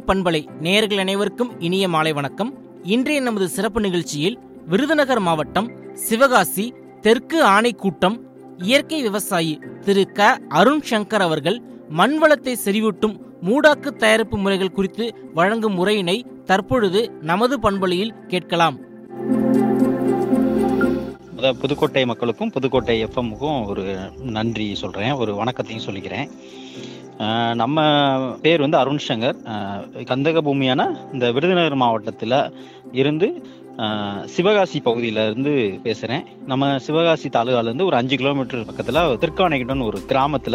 பண்பலை நேயர்கள் அனைவருக்கும் இனிய மாலை வணக்கம் இன்றைய நமது சிறப்பு நிகழ்ச்சியில் விருதுநகர் மாவட்டம் சிவகாசி தெற்கு ஆணைக்கூட்டம் இயற்கை விவசாயி திரு க அருண் சங்கர் அவர்கள் மண்வளத்தை செறிவூட்டும் மூடாக்கு தயாரிப்பு முறைகள் குறித்து வழங்கும் முறையினை தற்பொழுது நமது பண்பலையில் கேட்கலாம் அதாவது புதுக்கோட்டை மக்களுக்கும் புதுக்கோட்டை எஃப்எம்முக்கும் ஒரு நன்றி சொல்கிறேன் ஒரு வணக்கத்தையும் சொல்லிக்கிறேன் அஹ் நம்ம பேர் வந்து அருண் சங்கர் அஹ் கந்தக பூமியான இந்த விருதுநகர் மாவட்டத்தில் இருந்து அஹ் சிவகாசி பகுதியில இருந்து பேசுகிறேன் நம்ம சிவகாசி தாலுகாலேருந்து ஒரு அஞ்சு கிலோமீட்டர் பக்கத்தில் திருக்கானைக்கிட்டன்னு ஒரு கிராமத்தில்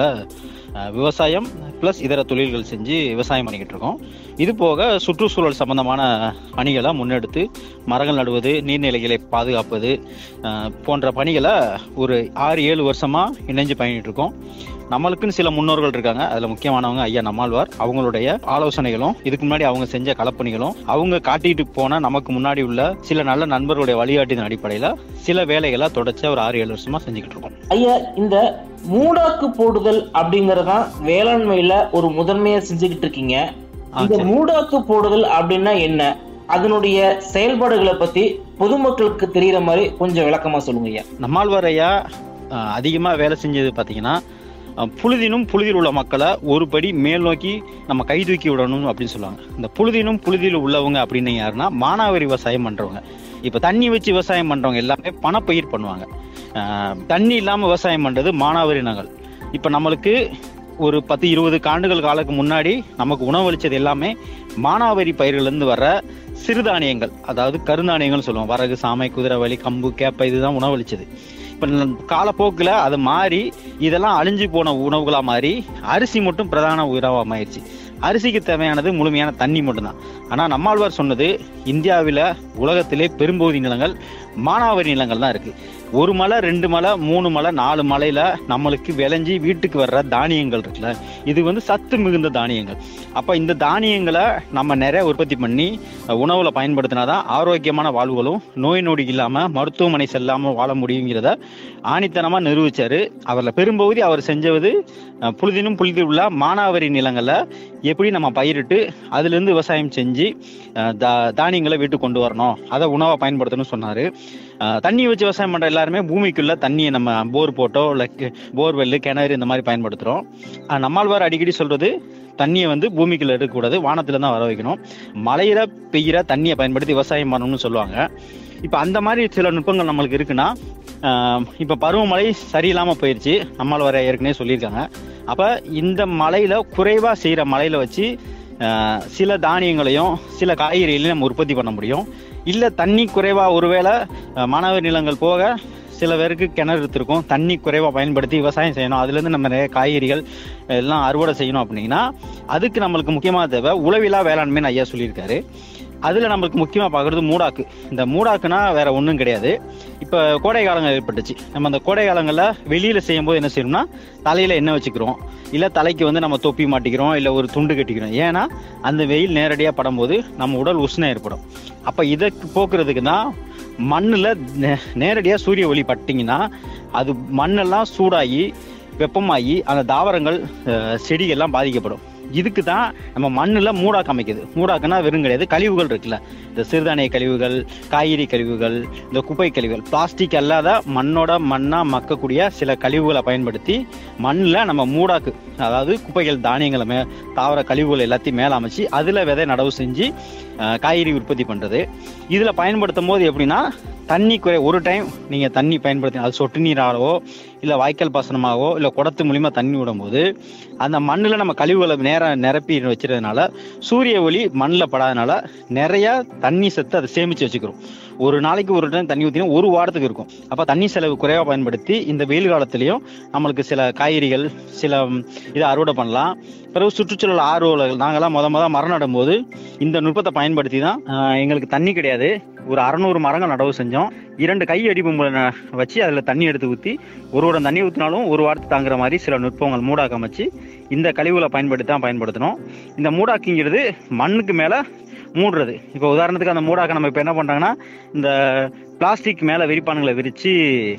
விவசாயம் ப்ளஸ் இதர தொழில்கள் செஞ்சு விவசாயம் பண்ணிக்கிட்டு இருக்கோம் இது போக சுற்றுச்சூழல் சம்பந்தமான பணிகளை முன்னெடுத்து மரங்கள் நடுவது நீர்நிலைகளை பாதுகாப்பது அஹ், போன்ற பணிகளை ஒரு ஆறு ஏழு வருஷமா இணைஞ்சு பண்ணிட்டு இருக்கோம் நம்மளுக்குன்னு சில முன்னோர்கள் இருக்காங்க அதுல முக்கியமானவங்க ஐயா நம்மாழ்வார் அவங்களுடைய ஆலோசனைகளும் இதுக்கு முன்னாடி அவங்க செஞ்ச களப்பணிகளும் அவங்க காட்டிட்டு போன நமக்கு முன்னாடி உள்ள சில நல்ல நண்பர்களுடைய வழிகாட்டின் அடிப்படையில சில வேலைகளை தொடர்ச்சியா ஒரு ஆறு ஏழு வருஷமா செஞ்சுக்கிட்டு இருக்கோம் ஐயா இந்த மூடாக்கு போடுதல் அப்படிங்கறதான் வேளாண்மையில ஒரு முதன்மையா செஞ்சுக்கிட்டு இருக்கீங்க ஆ, இந்த சரி. மூடாக்கு போடுதல் அப்படின்னா என்ன அதனுடைய செயல்பாடுகளை பத்தி பொதுமக்களுக்கு தெரியற மாதிரி கொஞ்சம் விளக்கமா சொல்லுங்க ஐயா நம்மாழ்வார் ஐயா அஹ், அதிகமா வேலை செஞ்சது பாத்தீங்கன்னா அஹ், புழுதினும் புழுதியில் உள்ள மக்களை ஒரு படி மேல் நோக்கி நம்ம கை தூக்கி விடணும் அப்படின்னு சொல்லுவாங்க இந்த புழுதினும் புழுதியில் உள்ளவங்க அப்படின்னு யாருன்னா மானாவாரி விவசாயம் பண்றவங்க இப்ப தண்ணி வச்சு விவசாயம் பண்றவங்க எல்லாமே பணப்பயிர் பண்ணுவாங்க அஹ், தண்ணி இல்லாம விவசாயம் பண்றது மானாவாரி நகல் இப்ப நம்மளுக்கு ஒரு பத்து இருபது ஆண்டுகள் காலத்துக்கு முன்னாடி நமக்கு உணவளிச்சது எல்லாமே மானாவாரி பயிர்கள்லேருந்து வர்ற சிறுதானியங்கள் அதாவது கருந்தானியங்கள் சொல்லுவோம் வரகு சாமை குதிரைவலி கம்பு கேப்பை இதுதான் உணவளிச்சது இப்போ காலப்போக்கில் அது மாறி இதெல்லாம் அழிஞ்சு போன உணவுகளா மாறி அரிசி மட்டும் பிரதான உணவாக மாறிடுச்சு அரிசிக்கு தேவையானது முழுமையான தண்ணி மட்டும்தான் ஆனால் நம்மாழ்வார் சொன்னது இந்தியாவில் உலகத்திலே பெரும்பகுதி நிலங்கள் மானாவாரி நிலங்கள் தான் இருக்கு ஒரு மலை ரெண்டு மலை மூணு மலை நாலு மலையில நம்மளுக்கு விளைஞ்சி வீட்டுக்கு வர்ற தானியங்கள் இருக்குல்ல இது வந்து சத்து மிகுந்த தானியங்கள் அப்ப இந்த தானியங்களை நம்ம நிறைய உற்பத்தி பண்ணி அஹ், உணவுல பயன்படுத்தினாதான் ஆரோக்கியமான வாழ்வுகளும் நோய் நொடி இல்லாம மருத்துவமனை செல்லாம வாழ முடியுங்கிறத ஆணித்தனமா நிரூபிச்சாரு அவர்ல பெரும்பகுதி அவர் செஞ்சது அஹ், புழுதினும் புழுதி உள்ள மானாவாரி நிலங்களை எப்படி நம்ம பயிரிட்டு அதுல இருந்து விவசாயம் செஞ்சு அஹ், தா- தானியங்களை வீட்டுக்கு கொண்டு வரணும் அதை உணவா பயன்படுத்தணும்னு சொன்னாரு அஹ், தண்ணி வச்சு விவசாயம் பண்ற எல்லாருமே பூமிக்குள்ள தண்ணியை நம்ம போர் போட்டோ இல்லை போர்வெல் கிணறு இந்த மாதிரி பயன்படுத்துறோம் அஹ், நம்மாழ்வார் அடிக்கடி சொல்றது தண்ணியை வந்து பூமிக்குள்ள எடுக்கக்கூடாது வானத்துல தான் வர வைக்கணும் மலையில பெய்கிற தண்ணியை பயன்படுத்தி விவசாயம் பண்ணணும்னு சொல்லுவாங்க இப்ப அந்த மாதிரி சில நுட்பங்கள் நம்மளுக்கு இருக்குன்னா ஆஹ் இப்ப பருவமழை சரியில்லாம போயிருச்சு நம்மாழ்வார் ஏற்கனவே சொல்லியிருக்காங்க அப்ப இந்த மலையில குறைவா செய்யற மலையில வச்சு ஆஹ் சில தானியங்களையும் சில காய்கறிகளையும் நம்ம உற்பத்தி பண்ண முடியும் இல்ல தண்ணி குறைவா ஒருவேளை ஆஹ் மானாவாரி நிலங்கள் போக சில பேருக்கு கிணறு எடுத்திருக்கும் தண்ணி குறைவா பயன்படுத்தி விவசாயம் செய்யணும் அதுல இருந்து நம்ம நிறைய காய்கறிகள் எல்லாம் அறுவடை செய்யணும் அப்படின்னா அதுக்கு நம்மளுக்கு முக்கியமான தேவை உளவிலா வேளாண்மைன்னு ஐயா சொல்லியிருக்காரு அதுல நம்மளுக்கு முக்கியமா பார்க்கறது மூடாக்கு இந்த மூடாக்குனா வேற ஒன்றும் கிடையாது இப்ப கோடை காலங்கள் ஏற்பட்டுச்சு நம்ம அந்த கோடை காலங்கள்ல வெளியில செய்யும்போது என்ன செய்யணும்னா தலையில எண்ணெய் வச்சுக்கிறோம் இல்ல தலைக்கு வந்து நம்ம தொப்பி மாட்டிக்கிறோம் இல்ல ஒரு துண்டு கட்டிக்கிறோம் ஏன்னா அந்த வெயில் நேரடியா படும்போது நம்ம உடல் உஷ்ணம் ஏற்படும் அப்ப இதற்கு போக்குறதுக்கு தான் மண்ணுல நே- நேரடியா சூரிய ஒளி பட்டிங்கன்னா அது மண்ணெல்லாம் சூடாகி வெப்பமாகி அந்த தாவரங்கள் அஹ், செடிகள்லாம் பாதிக்கப்படும் இதுக்கு தான் நம்ம மண்ணில் மூடாக்கு அமைக்குது மூடாக்குனா வெறும் கிடையாது கழிவுகள் இருக்குல்ல இந்த சிறுதானிய கழிவுகள் காய்கறி கழிவுகள் இந்த குப்பை கழிவுகள் பிளாஸ்டிக் அல்லாத மண்ணோட மண்ணா மக்கக்கூடிய சில கழிவுகளை பயன்படுத்தி மண்ணில் நம்ம மூடாக்கு அதாவது குப்பைகள் தானியங்களை மே தாவர கழிவுகள் எல்லாத்தையும் மேலே அமைச்சு அதில் விதை நடவு செஞ்சு அஹ், காய்கறி உற்பத்தி பண்ணுறது இதில் பயன்படுத்தும் போது எப்படின்னா தண்ணி குறை ஒரு டைம் நீங்கள் தண்ணி பயன்படுத்தி அது சொட்டு நீராகவோ இல்லை வாய்க்கால் பாசனமாகவோ இல்லை குடத்து மூலியமா தண்ணி விடும்போது அந்த மண்ணில் நம்ம கழிவுகளை நேரம் நிரப்பி வச்சுறதுனால சூரிய ஒளி மண்ணில் படாதனால நிறைய தண்ணி சத்து அதை சேமிச்சு வச்சுக்கிறோம் ஒரு நாளைக்கு ஒரு டைம் தண்ணி ஊற்றினா ஒரு வாரத்துக்கு இருக்கும் அப்போ தண்ணி செலவு குறைவாக பயன்படுத்தி இந்த வெயில் காலத்துலேயும் நம்மளுக்கு சில காய்கறிகள் சில ம், இதை அறுவடை பண்ணலாம் பிறகு சுற்றுச்சூழல் ஆர்வலர்கள் நாங்கெல்லாம் முத முத மரம் நடும்போது இந்த நுட்பத்தை பயன்படுத்தி தான் ஆஹ், எங்களுக்கு தண்ணி கிடையாது ஒரு அறநூறு மரங்கள் நடவு செஞ்சோம் இரண்டு கை அடிப்பம்பு வச்சு அதில் தண்ணி எடுத்து ஊற்றி ஒரு வாரம் தண்ணி ஊற்றினாலும் ஒரு வாரத்துக்கு தாங்குற மாதிரி சில நுட்பங்கள் மூடாக்கு அமைச்சு இந்த கழிவுகளை பயன்படுத்தி தான் பயன்படுத்தணும் இந்த மூடாக்குங்கிறது மண்ணுக்கு மேலே மூடுறது இப்போ உதாரணத்துக்கு அந்த மூடாக்க நம்ம இப்போ என்ன பண்றாங்கன்னா இந்த பிளாஸ்டிக் மேலே விரிப்பானுங்களை விரித்து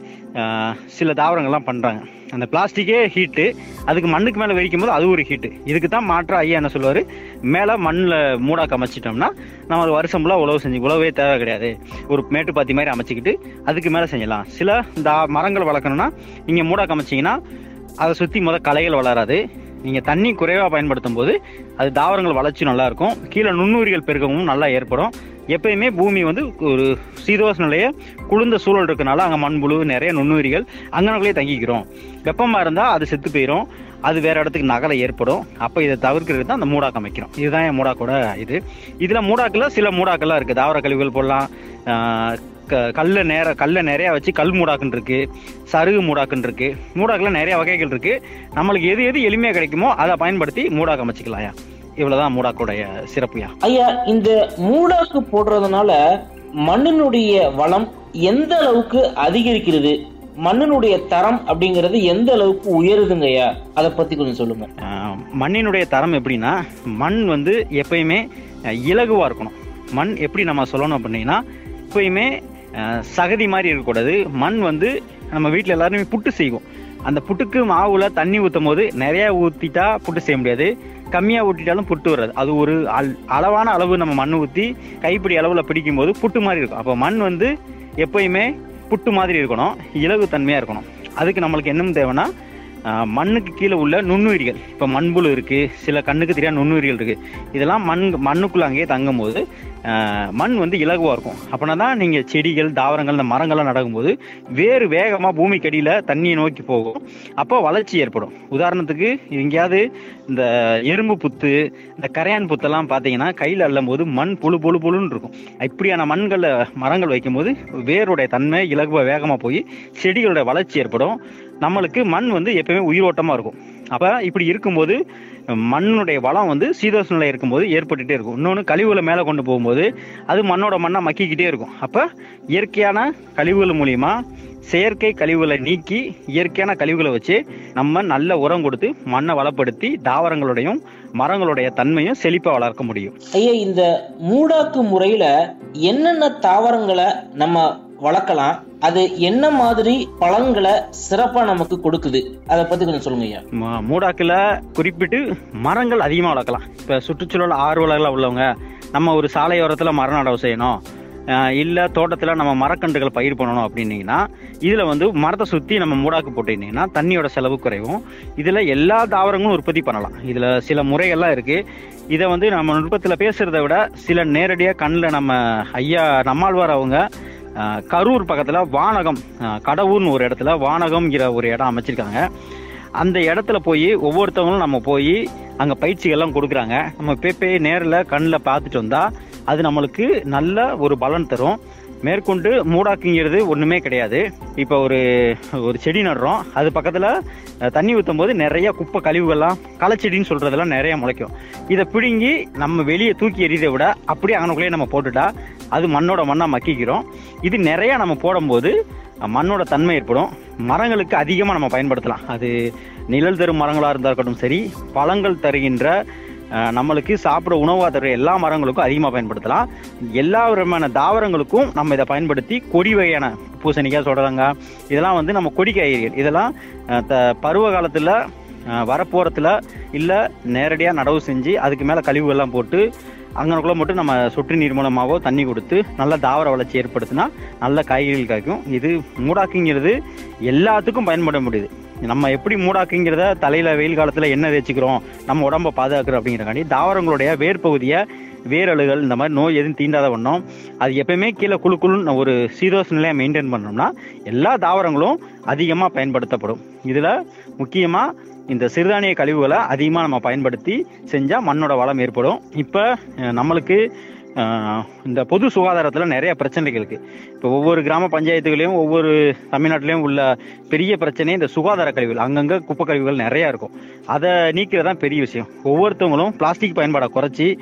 சில தாவரங்கள்லாம் பண்ணுறாங்க அந்த பிளாஸ்டிக்கே ஹீட்டு அதுக்கு மண்ணுக்கு மேலே விரிக்கும் போது அது ஒரு ஹீட்டு இதுக்கு தான் மாற்ற ஐயா என்ன சொல்லுவார் மேலே மண்ணில் மூடாக்க அமைச்சிட்டோம்னா நம்ம ஒரு வருஷம் ஃபுல்லாக உழவு செஞ்சு உழவே தேவை கிடையாது ஒரு மேட்டுப்பாத்தி மாதிரி அமைச்சிக்கிட்டு அதுக்கு மேலே செஞ்சலாம் சில தா மரங்கள் வளர்க்கணும்னா நீங்கள் மூடாக்க அமைச்சிங்கன்னா அதை சுற்றி முத களைகள் வளராது நீங்கள் தண்ணி குறைவாக பயன்படுத்தும் போது அது தாவரங்கள் வளர்ச்சி நல்லா இருக்கும் கீழே நுண்ணுயிரிகள் பெருக்கமும் நல்லா ஏற்படும் எப்பயுமே பூமி வந்து ஒரு சீதோஷ நிலைய குளிர்ந்த சூழல் இருக்கனால அங்கே மண்புழு நிறைய நுண்ணுயிரிகள் அங்கனக்குள்ளேயே தங்கிக்கிறோம் வெப்பமாக இருந்தால் அது செத்து போயிடும் அது வேற இடத்துக்கு நகலை ஏற்படும் அப்போ இதை தவிர்க்கிறது தான் அந்த மூடாக்கு அமைக்கிறோம் இதுதான் என் மூடாக்கோட இது இதில் மூடாக்கில் சில மூடாக்கெல்லாம் இருக்குது தாவர கழிவுகள் போடலாம் ஆஹ் க- கல்ல நேர கல்ல நிறைய வச்சு கல் மூடாக்குன்னு இருக்கு சருகு மூடாக்குன்னு இருக்கு மூடாக்குல நிறைய வகைகள் இருக்கு நம்மளுக்கு எது எது எளிமையா கிடைக்குமோ அதை பயன்படுத்தி மூடாக்கு அமைச்சிக்கலாம்யா இவ்வளவுதான் மூடாக்குடைய சிறப்புயா ஐயா இந்த மூடாக்கு போடுறதுனால மண்ணினுடைய வளம் எந்த அளவுக்கு அதிகரிக்கிறது மண்ணினுடைய தரம் அப்படிங்கிறது எந்த அளவுக்கு உயருதுங்க ஐயா அதை பத்தி கொஞ்சம் சொல்லுங்க ஆஹ் மண்ணினுடைய தரம் எப்படின்னா மண் வந்து எப்பயுமே அஹ், இலகுவா இருக்கணும் மண் எப்படி நம்ம சொல்லணும் அப்படின்னா எப்பயுமே அஹ், சகதி மாதிரி இருக்கக்கூடாது மண் வந்து நம்ம வீட்டில் எல்லாருமே புட்டு செய்வோம் அந்த புட்டுக்கு மாவுல தண்ணி ஊற்றும் போது நிறைய ஊற்றிட்டா புட்டு செய்ய முடியாது கம்மியாக ஊற்றிட்டாலும் புட்டு வராது அது ஒரு அல்- அளவான அளவு நம்ம மண் ஊற்றி கைப்பிடி அளவில் பிடிக்கும் போது புட்டு மாதிரி இருக்கும் அப்போ மண் வந்து எப்பயுமே புட்டு மாதிரி இருக்கணும் இலகு தன்மையாக இருக்கணும் அதுக்கு நம்மளுக்கு என்ன தேவைன்னா ஆஹ், மண்ணுக்கு கீழே உள்ள நுண்ணுயிரிகள் இப்போ மண்புழு இருக்கு சில கண்ணுக்கு தெரியாத நுண்ணுயிரிகள் இருக்கு இதெல்லாம் மண் மண்ணுக்குள்ள அங்கேயே தங்கும் போது ஆஹ், மண் வந்து இலகுவா இருக்கும் அப்படின்னா தான் நீங்க செடிகள் தாவரங்கள் இந்த மரங்கள்லாம் நடக்கும்போது வேறு வேகமா பூமிக்கு அடியில தண்ணியை நோக்கி போகும் அப்போ வளர்ச்சி ஏற்படும் உதாரணத்துக்கு எங்கேயாவது இந்த எறும்பு புத்து இந்த கரையான் புத்தெல்லாம் பார்த்தீங்கன்னா கையில் அள்ளும் போது மண் புழு புழு புழுன்னு இருக்கும் இப்படியான மண்களில் மரங்கள் வைக்கும்போது வேருடைய தன்மை இலகுவா வேகமாக போய் செடிகளோட வளர்ச்சி ஏற்படும் நம்மளுக்கு மண் வந்து எப்பயுமே உயிரோட்டமாக இருக்கும் அப்போ இப்படி இருக்கும்போது மண்ணுடைய வளம் வந்து சீதோஷ நிலை இருக்கும்போது ஏற்பட்டுட்டே இருக்கும் இன்னொன்று கழிவுகளை மேலே கொண்டு போகும்போது அது மண்ணோட மண்ணை மக்கிக்கிட்டே இருக்கும் அப்போ இயற்கையான கழிவுகள் மூலியமா செயற்கை கழிவுகளை நீக்கி இயற்கையான கழிவுகளை வச்சு நம்ம நல்ல உரம் கொடுத்து மண்ணை வளப்படுத்தி தாவரங்களுடையும் மரங்களுடைய தன்மையும் செழிப்பா வளர்க்க முடியும் ஐயா இந்த மூடாக்கு முறையில என்னென்ன தாவரங்களை நம்ம வளர்க்கலாம் அது என்ன மாதிரி பலன்களை சிறப்பா நமக்கு கொடுக்குது அதை பத்தி கொஞ்சம் சொல்லுங்க ஐயா ம- மூடாக்குல குறிப்பிட்டு மரங்கள் அதிகமாக வளர்க்கலாம் இப்போ சுற்றுச்சூழல் ஆர்வலர்களாக உள்ளவங்க நம்ம ஒரு சாலையோரத்தில் மர நடவு செய்யணும் அஹ் இல்ல தோட்டத்துல நம்ம மரக்கன்றுகள் பயிர் பண்ணணும் அப்படின்னீங்கன்னா இதுல வந்து மரத்தை சுத்தி நம்ம மூடாக்கு போட்டிருந்தீங்கன்னா தண்ணியோட செலவு குறையும் இதுல எல்லா தாவரங்களும் உற்பத்தி பண்ணலாம் இதுல சில முறைகள்லாம் இருக்கு இதை வந்து நம்ம நுட்பத்துல பேசுறதை விட சில நேரடியா கண்ணில் நம்ம ஐயா நம்மாழ்வார் அவங்க அஹ், கரூர் பக்கத்துல வானகம் அஹ், கடவுர்னு ஒரு இடத்துல வானகம்ங்கிற ஒரு இடம் அமைச்சிருக்காங்க அந்த இடத்துல போய் ஒவ்வொருத்தவங்களும் நம்ம போய் அங்கே பயிற்சிகள்லாம் கொடுக்குறாங்க நம்ம போய் போய் நேரில் கண்ணில் பார்த்துட்டு வந்தா அது நம்மளுக்கு நல்ல ஒரு பலன் தரும் மேற்கொண்டு மூடாக்குங்கிறது ஒன்றுமே கிடையாது இப்போ ஒரு ஒரு செடி நடுறோம் அது பக்கத்தில் தண்ணி ஊற்றும் போது நிறைய குப்பை கழிவுகள்லாம் களைச்செடின்னு சொல்கிறதெல்லாம் நிறைய முளைக்கும் இதை பிடுங்கி நம்ம வெளியே தூக்கி எறியதை விட அப்படியே அங்கனக்குள்ளேயே நம்ம போட்டுட்டா அது மண்ணோட மண்ணாக மக்கிக்கிறோம் இது நிறைய நம்ம போடும்போது மண்ணோட தன்மை ஏற்படும் மரங்களுக்கு அதிகமாக நம்ம பயன்படுத்தலாம் அது நிழல் தரும் மரங்களாக இருந்தால் இருக்கட்டும் சரி பழங்கள் தருகின்ற அஹ், நம்மளுக்கு சாப்பிட உணவாக தருகிற எல்லா மரங்களுக்கும் அதிகமாக பயன்படுத்தலாம் எல்லா விதமான தாவரங்களுக்கும் நம்ம இதை பயன்படுத்தி கொடி வகையான பூசணிக்காய் சொல்கிறாங்க இதெல்லாம் வந்து நம்ம கொடி காய்கறிகள் இதெல்லாம் அஹ், த பருவ காலத்தில் வரப்போகிறத்துல இல்லை நேரடியாக நடவு செஞ்சு அதுக்கு மேலே கழிவுகள்லாம் போட்டு அங்கனக்குள்ள மட்டும் நம்ம சொட்டு நீர் மூலமாகவோ தண்ணி கொடுத்து நல்ல தாவர வளர்ச்சி ஏற்படுத்தினா நல்ல காய்கறிகள் காய்க்கும் இது மூடாக்குங்கிறது எல்லாத்துக்கும் பயன்பட முடியுது நம்ம எப்படி மூடாக்குங்கிறத தலையில வெயில் காலத்துல என்ன தேய்ச்சிக்கிறோம் நம்ம உடம்ப பாதுகாக்கிறோம் அப்படிங்கிறக்காண்டி தாவரங்களுடைய வேர் பகுதியை வேரழுகள் இந்த மாதிரி நோய் எதுவும் தீண்டாத பண்ணோம் அது எப்பயுமே கீழே குழு குழுன்னு ஒரு சீரோஸ் நிலையை மெயின்டைன் பண்ணோம்னா எல்லா தாவரங்களும் அதிகமாக பயன்படுத்தப்படும் இதில் முக்கியமாக இந்த சிறுதானிய கழிவுகளை அதிகமாக நம்ம பயன்படுத்தி செஞ்சால் மண்ணோட வளம் ஏற்படும் இப்போ நம்மளுக்கு அஹ், இந்த பொது சுகாதாரத்தில் நிறைய பிரச்சனைகள் இருக்கு இப்போ ஒவ்வொரு கிராம பஞ்சாயத்துகளையும் ஒவ்வொரு தமிழ்நாட்டிலையும் உள்ள பெரிய பிரச்சனை இந்த சுகாதார கழிவுகள் அங்கங்கே குப்பை கழிவுகள் நிறைய இருக்கும் அதை நீக்கிறது தான் பெரிய விஷயம் ஒவ்வொருத்தவங்களும் பிளாஸ்டிக் பயன்பாடை குறைச்சி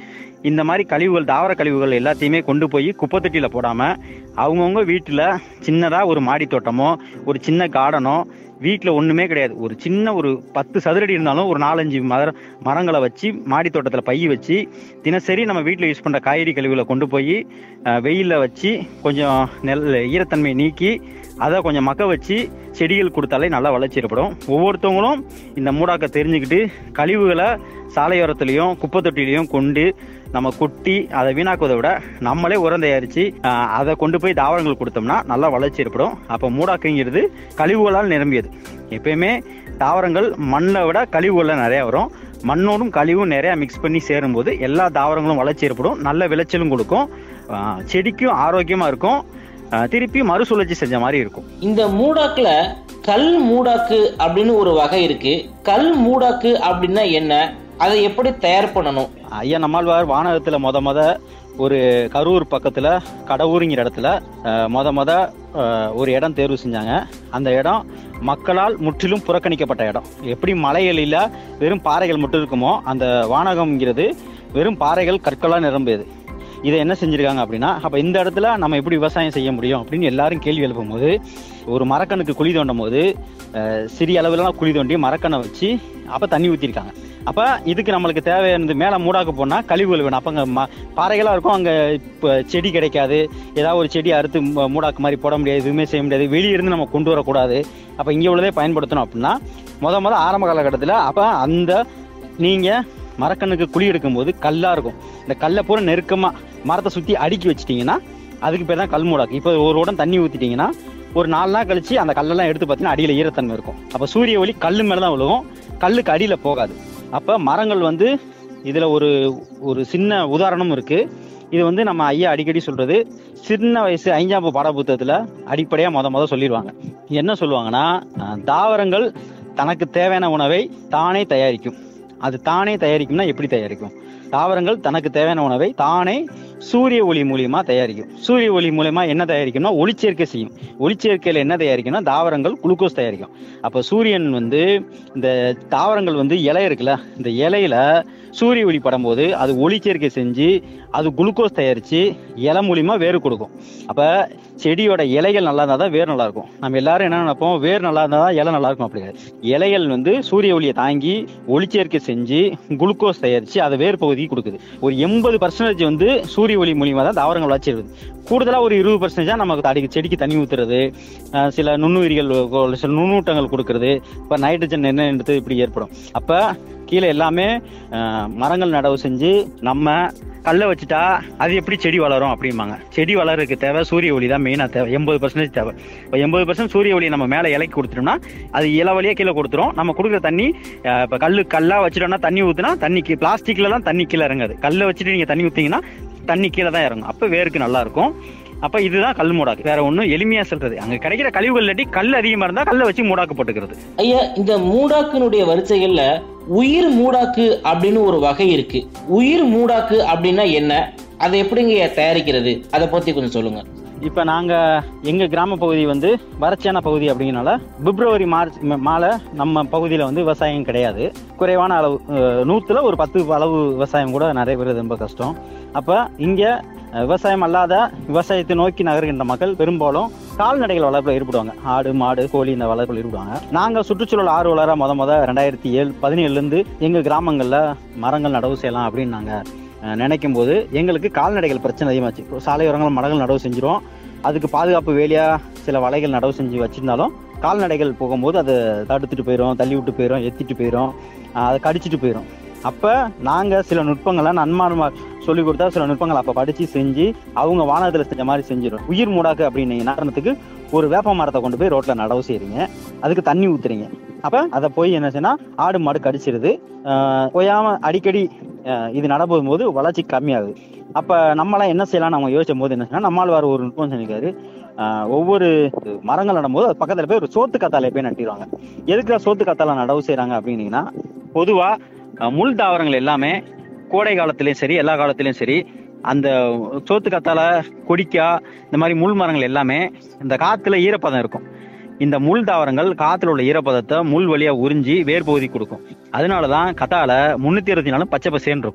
இந்த மாதிரி கழிவுகள் தாவர கழிவுகள் எல்லாத்தையுமே கொண்டு போய் குப்பை தொட்டியில போடாம அவங்கவுங்க வீட்டுல சின்னதா ஒரு மாடி தோட்டமோ ஒரு சின்ன கார்டனோ வீட்டுல ஒண்ணுமே கிடையாது ஒரு சின்ன ஒரு பத்து சதுரடி இருந்தாலும் ஒரு நாலஞ்சு மர மரங்களை வச்சு மாடி தோட்டத்துல பை வச்சு தினசரி நம்ம வீட்டில் யூஸ் பண்ற காய்கறி கழிவுகளை கொண்டு போய் அஹ், வெயில்ல வச்சு கொஞ்சம் நெல் ஈரத்தன்மையை நீக்கி அதை கொஞ்சம் மக்க வச்சு செடிகள் கொடுத்தாலே நல்லா வளர்ச்சி ஏற்படும் ஒவ்வொருத்தவங்களும் இந்த மூடாக்க தெரிஞ்சுக்கிட்டு கழிவுகளை சாலையோரத்துலையும் குப்பை தொட்டிலையும் கொண்டு நம்ம கொட்டி அதை வீணாக்குவதை விட நம்மளே உரம் தயாரித்து அதை கொண்டு போய் தாவரங்களுக்கு கொடுத்தோம்னா நல்லா வளர்ச்சி ஏற்படும் அப்போ மூடாக்குங்கிறது கழிவுகளால் நிரம்பியது எப்பயுமே தாவரங்கள் மண்ணை விட கழிவுகளில் நிறையா வரும் மண்ணோடும் கழிவும் நிறையா மிக்ஸ் பண்ணி சேரும்போது எல்லா தாவரங்களும் வளர்ச்சி ஏற்படும் நல்ல விளைச்சலும் கொடுக்கும் ஆஹ் செடிக்கும் ஆரோக்கியமாக இருக்கும் ஆஹ் திருப்பி மறுசுழற்சி செஞ்ச மாதிரி இருக்கும் இந்த மூடாக்குல கல் மூடாக்கு அப்படின்னு ஒரு வகை இருக்கு கல் மூடாக்கு அப்படின்னா என்ன அதை எப்படி தயார் பண்ணணும் ஐயா நம்மாழ்வார் வானகத்துல மொத மொத ஒரு கரூர் பக்கத்துல கடவுருங்கிற இடத்துல அஹ், மொத மொத அஹ், ஒரு இடம் தேர்வு செஞ்சாங்க அந்த இடம் மக்களால் முற்றிலும் புறக்கணிக்கப்பட்ட இடம் எப்படி மலைகளில் வெறும் பாறைகள் மட்டும் இருக்குமோ அந்த வானகம்ங்கிறது வெறும் பாறைகள் கற்களா நிரம்பியது இதை என்ன செஞ்சிருக்காங்க அப்படின்னா அப்ப இந்த இடத்துல நம்ம எப்படி விவசாயம் செய்ய முடியும் அப்படின்னு எல்லாரும் கேள்வி எழுப்பும் போது ஒரு மரக்கணுக்கு குழி தோண்டும் போது அஹ், சிறிய அளவுலாம் குழி தோண்டி மரக்கணை வச்சு அப்ப தண்ணி ஊத்திருக்காங்க அப்ப இதுக்கு நம்மளுக்கு தேவையானது மேல மூடாக்க போனா கழிவுகள் வேணும் அப்ப அங்க ம- பாறைகளா இருக்கும் அங்க இப்ப செடி கிடைக்காது ஏதாவது ஒரு செடி அறுத்து ம- மூடாக்கு மாதிரி போட முடியாது எதுவுமே செய்ய முடியாது வெளிய இருந்து நம்ம கொண்டு வரக்கூடாது அப்ப இங்க உள்ளதே பயன்படுத்தணும் அப்படின்னா முத முத ஆரம்ப காலகட்டத்துல அப்ப அந்த நீங்க மரக்கண்ணுக்கு குழி எடுக்கும்போது கல்லா இருக்கும் இந்த கல்லை பூரா நெருக்கமா மரத்தை சுத்தி அடுக்கி வச்சிட்டீங்கன்னா அதுக்கு பேர் தான் கல் மூடாக்கு இப்போ ஒரு உடம் தண்ணி ஊத்திட்டீங்கன்னா ஒரு நாலு நாள் கழிச்சு அந்த கல்லெல்லாம் எடுத்து பார்த்தீங்கன்னா அடியில் ஈரத்தன்மை இருக்கும் அப்போ சூரிய ஒளி கல்லு மேலே தான் விழுகும் கல்லுக்கு அடியில் போகாது அப்போ மரங்கள் வந்து இதில் ஒரு ஒரு சின்ன உதாரணம் இருக்கு இது வந்து நம்ம ஐயா அடிக்கடி சொல்றது சின்ன வயசு ஐந்தாம் வகுப்பு பாடப்புத்தகத்தில் அடிப்படையாக மொத மொத சொல்லிடுவாங்க என்ன சொல்லுவாங்கன்னா அஹ், தாவரங்கள் தனக்கு தேவையான உணவை தானே தயாரிக்கும் அது தானே தயாரிக்கும்னா எப்படி தயாரிக்கும் தாவரங்கள் தனக்கு தேவையான உணவை தானே சூரிய ஒளி மூலியமா தயாரிக்கும் சூரிய ஒளி மூலியமா என்ன தயாரிக்கும்னா ஒளிச்சேர்க்கை செய்யும் ஒளிச்சேர்க்கையில என்ன தயாரிக்கும்னா தாவரங்கள் குளுக்கோஸ் தயாரிக்கும் அப்ப சூரியன் வந்து இந்த தாவரங்கள் வந்து இலை இருக்குல்ல இந்த இலையில சூரிய ஒளி படும்போது அது ஒளிச்சேர்க்கை செஞ்சு அது குளுக்கோஸ் தயாரிச்சு இலை மூலியமா வேறு கொடுக்கும் அப்ப செடியோட இலைகள் நல்லா இருந்தா தான் வேர் நல்லா இருக்கும் நம்ம எல்லாரும் என்ன நினைப்போம் வேர் நல்லா இருந்தா தான் இலை நல்லா இருக்கும் அப்படி கிடையாது. இலைகள் வந்து சூரிய ஒளியை தாங்கி ஒளிச்சேர்க்கை செஞ்சு குளுக்கோஸ் தயாரிச்சு அதை வேர் பகுதிக்கு கொடுக்குது ஒரு எண்பது பர்சன்டேஜ் வந்து சூரிய ஒளி மூலியமா தான் தாவரங்கள் வளர்ச்சி இருக்குது கூடுதலா ஒரு இருபது பர்சன்டேஜ் நமக்கு அடிக்க செடிக்கு தண்ணி ஊத்துறது அஹ் சில நுண்ணுயிரிகள் கொ- சில நுண்ணூட்டங்கள் கொடுக்கறது இப்ப நைட்ரஜன் என்ன எடுத்து இப்படி ஏற்படும் அப்ப கீழே எல்லாமே அஹ், மரங்கள் நடவு செஞ்சு நம்ம கல்லை வச்சுட்டா அது எப்படி செடி வளரும் அப்படிம்பாங்க செடி வளர்றதுக்கு தேவை சூரிய ஒளி தான் மெயினாக தேவை எண்பது பர்சன்டேஜ் தேவை இப்போ எண்பது பர்சன்ட் சூரிய ஒளி நம்ம மேலே இலைக்கு கொடுத்துட்டோம்னா அது இலை வழியா கீழே கொடுத்துரும் நம்ம கொடுக்குற தண்ணி அஹ், இப்போ கல்லு கல்லா வச்சுட்டோம்னா தண்ணி ஊத்துனா தண்ணி கீ பிளாஸ்டிக்ல தான் தண்ணி கீழே இறங்காது கல்லை வச்சுட்டு நீங்க தண்ணி ஊத்தீங்கன்னா தண்ணி கீழே தான் இறங்கும் அப்போ வேருக்கு நல்லா இருக்கும் அப்ப இதுதான் கல் மூடாக்கு வேற ஒண்ணும் எளிமையா சொல்றது அங்க கிடைக்கிற கழிவுகள் இல்லாட்டி கல் அதிகமா இருந்தா கல்லை வச்சு மூடாக்கு போட்டுக்கிறது ஐயா இந்த மூடாக்கினுடைய வரிசைகள்ல உயிர் மூடாக்கு அப்படின்னு ஒரு வகை இருக்கு உயிர் மூடாக்கு அப்படின்னா என்ன அதை எப்படிங்க ஐயா தயாரிக்கிறது அதை பத்தி கொஞ்சம் சொல்லுங்க இப்ப நாங்க எங்க கிராம பகுதி வந்து வறட்சியான பகுதி அப்படிங்கறனால பிப்ரவரி மார்ச் ம- மாலை நம்ம பகுதியில வந்து விவசாயம் கிடையாது குறைவான அளவு அஹ், நூத்துல ஒரு பத்து அளவு விவசாயம் கூட நடைபெறுவது ரொம்ப கஷ்டம் அப்ப இங்க அஹ், விவசாயம் அல்லாத விவசாயத்தை நோக்கி நகர்கின்ற மக்கள் பெரும்பாலும் கால்நடைகள் வளர்ப்புல ஈடுபடுவாங்க ஆடு மாடு கோழி இந்த வளர்ப்பில் ஈடுபடுவாங்க நாங்க சுற்றுச்சூழல் ஆர்வலராக முத முத ரெண்டாயிரத்தி ஏழு பதினேழுல இருந்து எங்க கிராமங்கள்ல மரங்கள் நடவு செய்யலாம் அப்படின்னு நாங்க அஹ், நினைக்கும் போது எங்களுக்கு கால்நடைகள் பிரச்சனை அதிகமாச்சு இப்போ சாலையோரங்கள் மரங்கள் நடவு செஞ்சிரும் அதுக்கு பாதுகாப்பு வேலியா சில வலைகள் நடவு செஞ்சு வச்சிருந்தாலும் கால்நடைகள் போகும்போது அதை தடுத்துட்டு போயிடும் தள்ளி விட்டு போயிடும் எத்திட்டு போயிடும் அஹ், அதை கடிச்சிட்டு போயிடும் அப்ப நாங்க சில நுட்பங்களை நன்மானமா சொல்லி கொடுத்தா சில நுட்பங்களை அப்ப படிச்சு செஞ்சு அவங்க வானகத்துல செஞ்ச மாதிரி செஞ்சிடும் உயிர் மூடாக்கு அப்படின்னு உதாரணத்துக்கு ஒரு வேப்ப மரத்தை கொண்டு போய் ரோட்ல நடவு செய்றீங்க அதுக்கு தண்ணி ஊத்துறீங்க அப்ப அதை போய் என்ன செய்யணும் ஆடு மாடு கடிச்சிருது ஆஹ் ஓயாம அடிக்கடி ஆஹ் இது நடப்போம் போது வளர்ச்சி கம்மியாகுது அப்ப நம்மளாம் என்ன செய்யலாம் நம்ம யோசிக்கும் போது என்ன செய்யணும் நம்மால் வர ஒரு நுட்பம் சொல்லியிருக்காரு ஆஹ் ஒவ்வொரு மரங்கள் நடும்போது அது பக்கத்துல போய் ஒரு சோத்து கத்தாலே போய் நட்டிடுவாங்க எதுக்கு சோத்து கத்தால நடவு செய்றாங்க அப்படின்னீங்கன்னா பொதுவா ஆஹ் முள் தாவரங்கள் எல்லாமே கோடை காலத்திலயும் சரி எல்லா காலத்திலயும் சரி அந்த சோத்து கத்தால கொடிக்கா இந்த மாதிரி முள் மரங்கள் எல்லாமே இந்த காத்துல ஈரப்பதம் இருக்கும் இந்த முள் தாவரங்கள் காத்துல உள்ள ஈரப்பதத்தை முள் வழியா உறிஞ்சி வேர் பகுதி கொடுக்கும் அதனாலதான் கத்தால முன்னூத்தி இருபத்தி நாலு பச்சை பசேன்னு இருக்கும்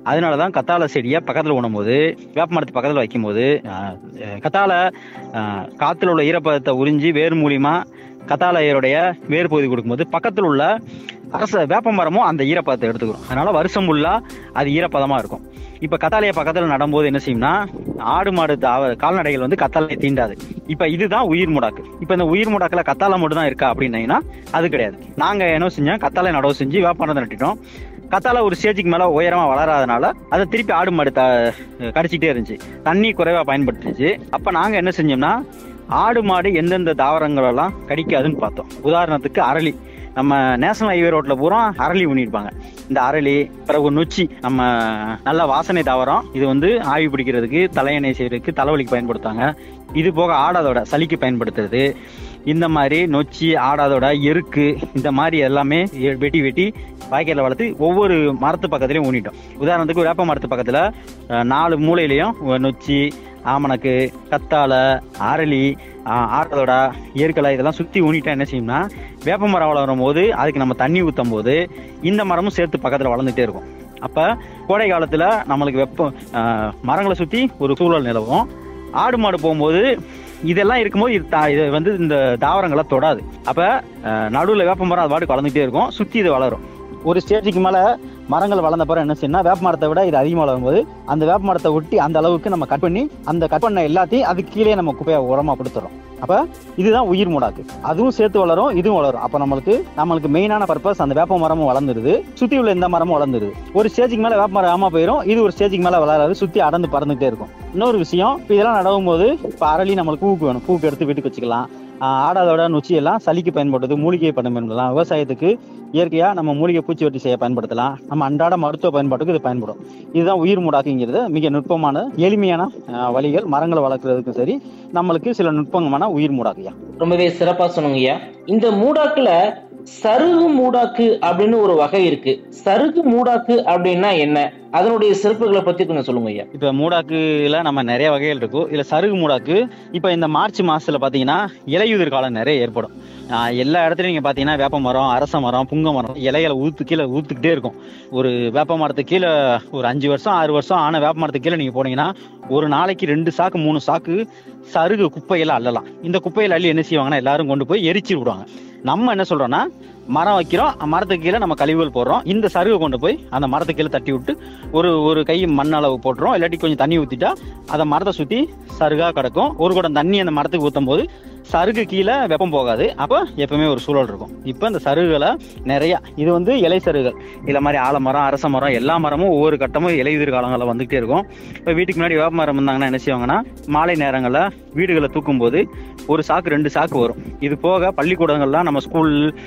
அதனால தான் கத்தாழை செடியை பக்கத்தில் உணும்போது வேப்ப மரத்து பக்கத்தில் வைக்கும்போது ஆஹ், அஹ், கத்தாழை ஆஹ், காத்துல உள்ள ஈரப்பதத்தை உறிஞ்சி வேர் மூலியமா கத்தாழையருடைய வேர் பகுதி கொடுக்கும்போது பக்கத்தில் உள்ள அரச வேப்ப மரமும் அந்த ஈரப்பதத்தை எடுத்துக்கிறோம் அதனால வருஷம் ஃபுல்லா அது ஈரப்பதமா இருக்கும் இப்ப கத்தாழைய பக்கத்துல நடும்போது என்ன செய்யும்னா ஆடு மாடு தாவ- கால்நடைகள் வந்து கத்தாழையை தீண்டாது இப்ப இதுதான் உயிர் முடாக்கு இப்ப இந்த உயிர் முடாக்குல கத்தாழை மட்டும் தான் இருக்கா அப்படின்னீங்கன்னா அது கிடையாது நாங்க என்ன செஞ்சோம் கத்தாழை நடவு செஞ்சு வேப்பமரத்தை நட்டிட்டோம் கத்தாழை ஒரு ஸ்டேஜுக்கு மேல உயரமா வளராதனால அதை திருப்பி ஆடு மாடு த கடிச்சிட்டே இருந்துச்சு தண்ணி குறைவா பயன்படுத்துச்சு அப்ப நாங்க என்ன செஞ்சோம்னா ஆடு மாடு எந்தெந்த தாவரங்கள் எல்லாம் கடிக்காதுன்னு பார்த்தோம் உதாரணத்துக்கு அரளி நம்ம நேஷனல் ஹைவே ரோட்ல பூரா அரளி ஊனிருப்பாங்க இந்த அரளி பிறகு நொச்சி நம்ம நல்ல வாசனை தாவரம் இது வந்து ஆவி பிடிக்கிறதுக்கு தலையணை செய்யறதுக்கு தலைவலிக்கு பயன்படுத்தாங்க இது போக ஆடாதோட சளிக்கு பயன்படுத்துறது இந்த மாதிரி நொச்சி ஆடாதோட எருக்கு இந்த மாதிரி எல்லாமே எ- வெட்டி வெட்டி வாய்க்கால வளர்த்து ஒவ்வொரு மரத்து பக்கத்துலயும் ஊனிட்டோம் உதாரணத்துக்கு வேப்ப மரத்து பக்கத்துல அஹ், நாலு மூலையிலையும் நொச்சி ஆமணக்கு கத்தாழை அரளி ஆஹ், ஆடாதோட எருக்கலை இதெல்லாம் சுத்தி ஊனிட்டா என்ன செய்யும்னா வேப்ப மரம் வளரும் போது அதுக்கு நம்ம தண்ணி ஊத்தும் போது இந்த மரமும் சேர்த்து பக்கத்துல வளர்ந்துட்டே இருக்கும் அப்ப கோடை காலத்துல நம்மளுக்கு வெப்பம் ஆஹ், மரங்களை சுத்தி ஒரு சூழல் நிலவும் ஆடு மாடு போகும்போது இதெல்லாம் இருக்கும்போது இது தா- இது வந்து இந்த தாவரங்களை தொடாது அப்ப அஹ், நடுவுல வேப்ப மரம் அது பாட்டுக்கு வளர்ந்துட்டே இருக்கும் சுத்தி இது வளரும் ஒரு ஸ்டேஜுக்கு மேல மரங்கள் வளர்ந்த பிறகு என்ன செய்யணும் வேப்ப மரத்தை விட இது அதிகமாக வளரும் போது அந்த வேப்ப மரத்தை ஒட்டி அந்த அளவுக்கு நம்ம கட் பண்ணி அந்த கட் பண்ண எல்லாத்தையும் அதுக்கு கீழே நம்ம குப்பையை உரமா கொடுத்துறோம் அப்ப இதுதான் உயிர் மூடாக்கு அதுவும் சேர்த்து வளரும் இதுவும் வளரும் அப்ப நம்மளுக்கு நம்மளுக்கு மெயினான பர்பஸ் அந்த வேப்ப மரமும் வளர்ந்துருது சுத்தி உள்ள இந்த மரமும் வளர்ந்துருது ஒரு ஸ்டேஜுக்கு மேல வேப்ப மரம் ஆமா போயிடும் இது ஒரு ஸ்டேஜுக்கு மேல வளராது சுத்தி அடர்ந்து பறந்துட்டே இருக்கும் இன்னொரு விஷயம் இப்ப இதெல்லாம் நடவும் போது இப்ப அரளி நம்மளுக்கு பூக்கு வேணும் பூக்கு எடுத்து வீட்டுக்கு வச்சுக்கலாம் ஆஹ் ஆடாதோட நொச்சி எல்லாம் சளிக்கு பயன்படுது மூலிகை பயன்படுத்தலாம் விவசாயத்துக்கு இயற்கையா நம்ம மூலிகை பூச்சி வெட்டி செய்ய பயன்படுத்தலாம் நம்ம அன்றாட மருத்துவ பயன்பாட்டுக்கு இது பயன்படும் இதுதான் உயிர் மூடாக்குங்கிறது மிக நுட்பமான எளிமையான ஆஹ் வழிகள் மரங்களை வளர்க்குறதுக்கும் சரி நம்மளுக்கு சில நுட்பமான உயிர் மூடாக்குயா ரொம்பவே சிறப்பா சொன்னீங்கய்யா இந்த மூடாக்குல சருகு மூடாக்கு அப்படின்னு ஒரு வகை இருக்கு சருகு மூடாக்கு அப்படின்னா என்ன அதனுடைய சிறப்புகளை பத்தி கொஞ்சம் சொல்லுங்க ஐயா இப்ப மூடாக்குல நம்ம நிறைய வகைகள் இருக்கும் இதுல சருகு மூடாக்கு இப்ப இந்த மார்ச் மாசத்துல பாத்தீங்கன்னா இலையுதிர் காலம் நிறைய ஏற்படும் ஆஹ் எல்லா இடத்துலயும் நீங்க பாத்தீங்கன்னா வேப்ப மரம் அரச மரம் புங்க மரம் இலைகளை ஊத்து கீழே ஊத்துக்கிட்டே இருக்கும் ஒரு வேப்ப மரத்துக்கு கீழே ஒரு அஞ்சு வருஷம் ஆறு வருஷம் ஆன வேப்ப மரத்துக்கு கீழே நீங்க போனீங்கன்னா ஒரு நாளைக்கு ரெண்டு சாக்கு மூணு சாக்கு சருகு குப்பையில அள்ளலாம் இந்த குப்பையில அள்ளி என்ன செய்வாங்கன்னா எல்லாரும் கொண்டு போய் எரிச்சு விடுவாங்க நம்ம என்ன சொல்றோம்னா மரம் வைக்கிறோம் மரத்துக்கு கீழே நம்ம கழிவுகள் போடுறோம் இந்த சருகை கொண்டு போய் அந்த மரத்துக்கு கீழே தட்டி விட்டு ஒரு ஒரு கை மண் அளவு போட்டுரும் இல்லாட்டி கொஞ்சம் தண்ணி ஊத்திட்டா அதை மரத்தை சுத்தி சருகா கிடக்கும் ஒரு குடம் தண்ணி அந்த மரத்துக்கு ஊத்தும் போது சருகு கீழே வெப்பம் போகாது அப்போ எப்பவுமே ஒரு சூழல் இருக்கும் இப்போ இந்த சருகுகளை நிறைய இது வந்து இலை சருகுகள் இதை மாதிரி ஆலமரம் அரச மரம் எல்லா மரமும் ஒவ்வொரு கட்டமும் இலையுதிர் காலங்களில் வந்துகிட்டே இருக்கும் இப்போ வீட்டுக்கு முன்னாடி வேப்ப மரம் இருந்தாங்கன்னா என்ன செய்வாங்கன்னா மாலை நேரங்களில் வீடுகளை தூக்கும் போது ஒரு சாக்கு ரெண்டு சாக்கு வரும் இது போக பள்ளிக்கூடங்கள்லாம் நம்ம ஸ்கூல்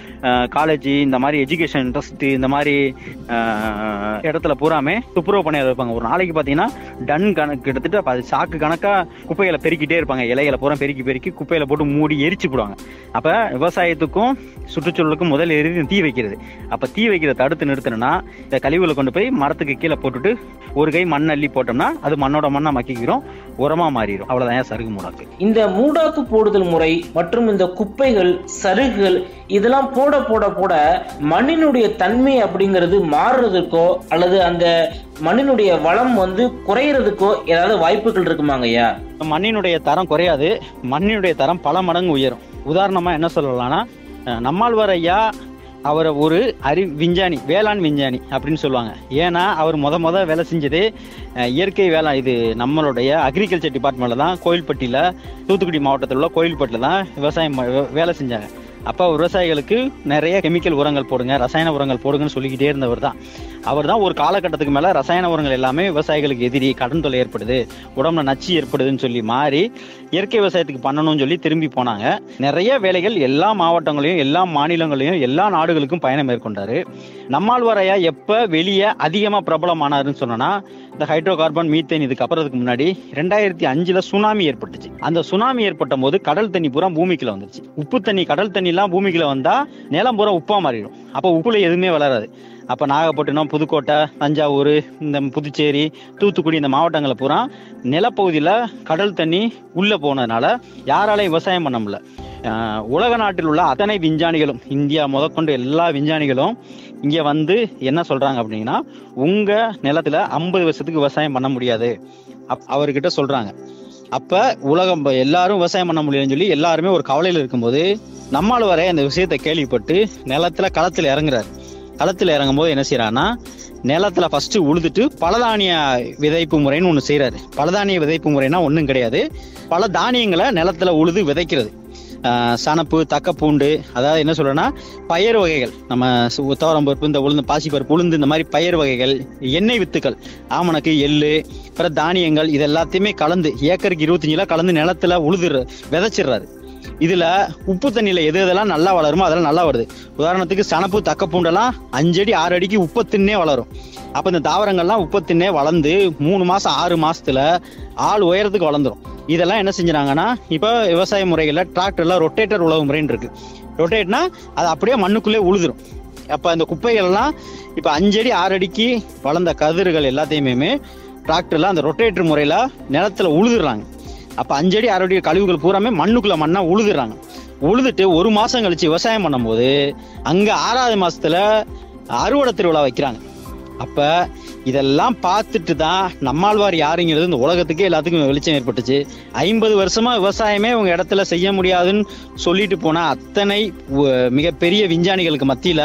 காலேஜ் இந்த மாதிரி எஜுகேஷன் ட்ரஸ்ட் இந்த மாதிரி அஹ், இடத்துல பூராமே துப்புரவு பணியாளர் இருப்பாங்க ஒரு நாளைக்கு பார்த்தீங்கன்னா டன் கணக்கு கிட்டத்தட்ட ப- சாக்கு கணக்கா குப்பைகளை பெருக்கிட்டே இருப்பாங்க இலைகளை பூரா பெருக்கி பெருக்கி குப்பையில போட்டு மூடி எரிச்சு போடுவாங்க அப்ப விவசாயத்துக்கும் சுற்றுச்சூழலுக்கும் முதல் எரிது தீ வைக்கிறது அப்ப தீ வைக்கிறத தடுத்து நிறுத்தணும்னா இந்த கழிவுகளை கொண்டு போய் மரத்துக்கு கீழே போட்டுட்டு ஒரு கை மண் அள்ளி போட்டோம்னா அது மண்ணோட மண்ணா மக்கிக்கிறோம் உரமா மாறிடும் அவ்வளவுதான் ஏன் சருகு மூடாக்கு இந்த மூடாக்கு போடுதல் முறை மற்றும் இந்த குப்பைகள் சருகுகள் இதெல்லாம் போட போட போட மண்ணினுடைய தன்மை அப்படிங்கிறது மாறுறதுக்கோ அல்லது அந்த மண்ணினுடைய வளம் வந்து குறையறதுக்கோ ஏதாவது வாய்ப்புகள் இருக்குமாங்க ஐயா மண்ணினுடைய தரம் குறையாது மண்ணினுடைய தரம் பல மடங்கு உயரும் உதாரணமா என்ன சொல்லலாம்னா அஹ், நம்மாழ்வார் ஐயா அவரை ஒரு அறி விஞ்ஞானி வேளாண் விஞ்ஞானி அப்படின்னு சொல்லுவாங்க ஏன்னா அவர் முத முத வேலை செஞ்சது அஹ், இயற்கை வேளாண் இது நம்மளுடைய அக்ரிகல்ச்சர் டிபார்ட்மெண்ட்ல தான் கோயில்பட்டியில தூத்துக்குடி மாவட்டத்தில் உள்ள கோயில்பட்டியில் தான் விவசாயம் ப- வே- வேலை செஞ்சாங்க அப்போ விவசாயிகளுக்கு நிறைய கெமிக்கல் உரங்கள் போடுங்க ரசாயன உரங்கள் போடுங்கன்னு சொல்லிக்கிட்டே இருந்தவர் தான் அவர் தான் ஒரு காலகட்டத்துக்கு மேல ரசாயன உரங்கள் எல்லாமே விவசாயிகளுக்கு எதிரி கடன் தொல்லை ஏற்படுது உடம்புல நச்சு ஏற்படுதுன்னு சொல்லி மாறி இயற்கை விவசாயத்துக்கு பண்ணணும்னு சொல்லி திரும்பி போனாங்க நிறைய வேலைகள் எல்லா மாவட்டங்களையும் எல்லா மாநிலங்களையும் எல்லா நாடுகளுக்கும் பயணம் மேற்கொண்டாரு நம்மாழ்வாரையா எப்ப வெளியே அதிகமா பிரபலமானாருன்னு சொன்னா இந்த ஹைட்ரோ கார்பன் மீத்தேன் இதுக்கு அப்புறத்துக்கு முன்னாடி ரெண்டாயிரத்தி அஞ்சுல சுனாமி ஏற்பட்டுச்சு அந்த சுனாமி ஏற்பட்ட போது கடல் தண்ணி பூரா பூமிக்குள்ள வந்துருச்சு உப்பு தண்ணி கடல் தண்ணி எல்லாம் பூமிக்குள்ள வந்தா நிலம் பூரா உப்பா மாறிடும் அப்ப உப்புல எதுவுமே வளராது அப்ப நாகப்பட்டினம் புதுக்கோட்டை தஞ்சாவூர் இந்த புதுச்சேரி தூத்துக்குடி இந்த மாவட்டங்களை பூரா நிலப்பகுதியில கடல் தண்ணி உள்ள போனதுனால யாராலையும் விவசாயம் பண்ண முடியல ஆஹ் உலக நாட்டில் உள்ள அத்தனை விஞ்ஞானிகளும் இந்தியா முதற்கொண்டு எல்லா விஞ்ஞானிகளும் இங்க வந்து என்ன சொல்றாங்க அப்படின்னா உங்க நிலத்துல ஐம்பது வருஷத்துக்கு விவசாயம் பண்ண முடியாது அப்- அவர்கிட்ட சொல்றாங்க அப்ப உலகம் ப- எல்லாரும் விவசாயம் பண்ண முடியலன்னு சொல்லி எல்லாருமே ஒரு கவலையில இருக்கும்போது நம்மால் வரை அந்த விஷயத்தை கேள்விப்பட்டு நிலத்துல களத்துல இறங்குறாரு களத்துல இறங்கும் போது என்ன செய்யறாருன்னா நிலத்துல ஃபர்ஸ்ட் உழுதுட்டு பலதானிய விதைப்பு முறைன்னு ஒண்ணு செய்யறாரு பலதானிய விதைப்பு முறைனா ஒண்ணும் கிடையாது பல தானியங்களை நிலத்துல உழுது விதைக்கிறது ஆஹ் சணப்பு தக்கப்பூண்டு அதாவது என்ன சொல்றேன்னா பயிர் வகைகள் நம்ம சு- துவரம் பருப்பு இந்த உளுந்து பாசிப்பருப்பு உளுந்து இந்த மாதிரி பயிர் வகைகள் எண்ணெய் வித்துக்கள் ஆமணக்கு எள்ளு அப்புறம் தானியங்கள் இது எல்லாத்தையுமே கலந்து ஏக்கருக்கு இருபத்தஞ்சு கிலோ கலந்து நிலத்துல உழுது விதைச்சிடுறாரு இதுல உப்பு தண்ணியில எது எதெல்லாம் நல்லா வளருமோ அதெல்லாம் நல்லா வருது உதாரணத்துக்கு சணப்பு தக்கப்பூண்டெல்லாம் அஞ்சடி ஆறு அடிக்கு உப்பத்தின்னே வளரும் அப்ப இந்த தாவரங்கள்லாம் உப்பத்தின்னே வளர்ந்து மூணு மாசம் ஆறு மாசத்துல ஆள் உயரத்துக்கு வளர்ந்துரும் இதெல்லாம் என்ன செஞ்சுறாங்கன்னா இப்ப விவசாய முறைகள்ல டிராக்டர்ல ரொட்டேட்டர் உழவு முறைன்னு இருக்கு ரொட்டேட்னா அது அப்படியே மண்ணுக்குள்ளே உழுதுரும் அப்ப இந்த குப்பைகள் எல்லாம் இப்ப அஞ்சடி ஆறு அடிக்கு வளர்ந்த கதிர்கள் எல்லாத்தையுமே டிராக்டர்ல அந்த ரொட்டேட்டர் முறையில நிலத்துல உழுதுறாங்க அப்ப அஞ்சடி ஆறு அடி கழிவுகள் பூராமே மண்ணுக்குள்ள மண்ணா உழுதுறாங்க உழுதுட்டு ஒரு மாசம் கழிச்சு விவசாயம் பண்ணும்போது அங்க ஆறாவது மாசத்துல அறுவடை திருவிழா வைக்கிறாங்க அப்ப இதெல்லாம் பார்த்துட்டு தான் நம்மாழ்வார் யாருங்கிறது இந்த உலகத்துக்கே எல்லாத்துக்கும் வெளிச்சம் ஏற்பட்டுச்சு ஐம்பது வருஷமா விவசாயமே உங்க இடத்துல செய்ய முடியாதுன்னு சொல்லிட்டு போன அத்தனை உ- மிகப்பெரிய விஞ்ஞானிகளுக்கு மத்தியில